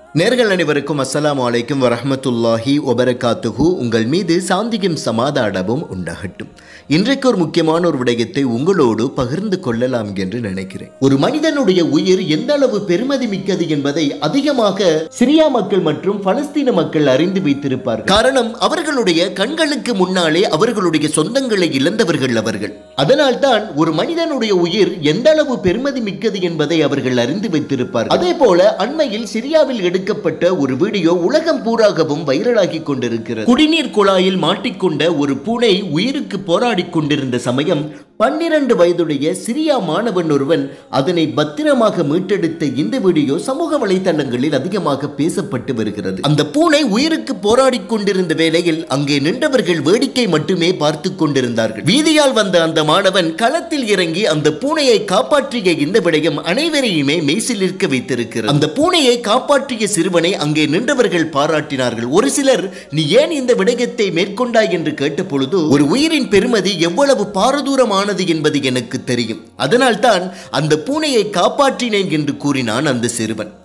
நேர்கள் அனைவருக்கும் அஸ்ஸலாமு அலைக்கும் வரஹ்மத்துல்லாஹி வபரகாத்துஹு உங்கள் மீது சாந்தியும் சமாதானமும் உண்டாகட்டும் இன்றைக்கு ஒரு முக்கியமான ஒரு விடயத்தை உங்களோடு பகிர்ந்து கொள்ளலாம் என்று நினைக்கிறேன் ஒரு மனிதனுடைய உயிர் எந்த அளவு பெருமதி மிக்கது என்பதை அதிகமாக சிரியா மக்கள் மற்றும் பலஸ்தீன மக்கள் அறிந்து வைத்திருப்பார்கள் காரணம் அவர்களுடைய கண்களுக்கு முன்னாலே அவர்களுடைய சொந்தங்களை இழந்தவர்கள் அவர்கள் அதனால்தான் ஒரு மனிதனுடைய உயிர் எந்த அளவு பெருமதி மிக்கது என்பதை அவர்கள் அறிந்து வைத்திருப்பார்கள் அதே போல அண்மையில் சிரியாவில் எடுக்கப்பட்ட ஒரு வீடியோ உலகம் பூராகவும் வைரலாகி கொண்டிருக்கிறது குடிநீர் குழாயில் மாட்டிக்கொண்ட ஒரு பூனை உயிருக்கு போராடி கொண்டிருந்த சமயம் பன்னிரண்டு வயதுடைய சிரியா மாணவன் ஒருவன் அதனை பத்திரமாக மீட்டெடுத்த இந்த வீடியோ சமூக வலைதளங்களில் அதிகமாக பேசப்பட்டு வருகிறது அந்த பூனை உயிருக்கு போராடி கொண்டிருந்த வேளையில் அங்கே நின்றவர்கள் வேடிக்கை மட்டுமே பார்த்து கொண்டிருந்தார்கள் வீதியால் வந்த அந்த மாணவன் களத்தில் இறங்கி அந்த பூனையை காப்பாற்றிய இந்த விடயம் அனைவரையுமே மெய்சிலிருக்க வைத்திருக்கிறது அந்த பூனையை காப்பாற்றிய சிறுவனை அங்கே நின்றவர்கள் பாராட்டினார்கள் ஒரு சிலர் நீ ஏன் இந்த விடயத்தை மேற்கொண்டாய் என்று கேட்ட பொழுது ஒரு உயிரின் பெருமதி எவ்வளவு பாரதூரமானது என்பது எனக்கு தெரியும் அதனால்தான் அந்த பூனையை காப்பாற்றினேன் என்று கூறினான் அந்த சிறுவன்